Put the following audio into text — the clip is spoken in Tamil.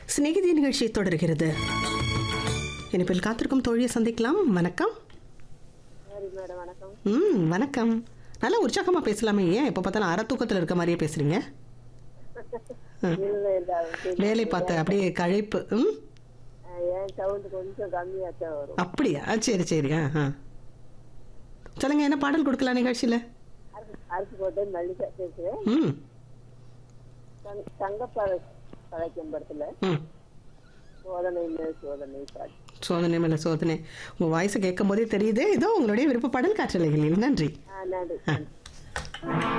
சிநேகிதி நிகழ்ச்சி தொடர்கிறது இனிப்பில் காத்திருக்கும் தோழியை சந்திக்கலாம் வணக்கம் சரி மேடம் வணக்கம் ம் வணக்கம் நல்லா உற்சாகமாக பேசலாமே ஏன் எப்போ பார்த்தாலும் அரை தூக்கத்தில் இருக்க மாதிரியே பேசுறீங்க இல்ல இல்ல சரி. வேலை பார்த்த அப்படியே கழைப்பு ம் அஹ் என் சவுண்ட் கொஞ்சம் கம்மியா தான் வரும் அப்படியா ஆ, சரி சரி ஆ ஆ சொல்லுங்க என்ன பாடல் கொடுக்கலாம் நிகழ்ச்சியில் அரிசி- அரிசிக்கோட்டை மல்லிகா பேசுறேன் ம் தங்க- தங்கப்பழ பழக்கம் படத்துல ம் சோதனை மேல் சோதனை பாட்டு சோதனை மேலே சோதனை உங்கள் வாய்ஸை கேட்கும் போதே தெரியுது இதோ உங்களுடைய விருப்ப பாடல் காற்றலைகளில் நன்றி ஆ நன்றி நன்றி